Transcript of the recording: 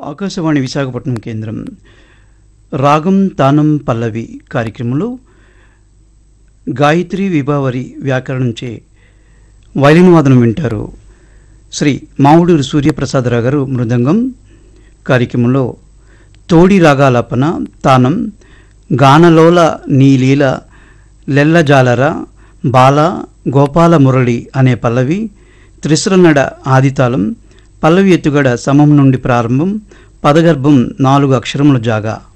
ఆకాశవాణి విశాఖపట్నం కేంద్రం రాగం తానం పల్లవి కార్యక్రమంలో గాయత్రి విభావరి వ్యాకరణంచే వైలిన్ వాదనం వింటారు శ్రీ మావుడూరు సూర్యప్రసాదరావు గారు మృదంగం కార్యక్రమంలో తోడి రాగాలాపన తానం గానలోల నీలీల లెల్లజాలర బాల గోపాల మురళి అనే పల్లవి త్రిశ్రనడ ఆదితాళం పల్లవి ఎత్తుగడ సమం నుండి ప్రారంభం పదగర్భం నాలుగు అక్షరముల జాగా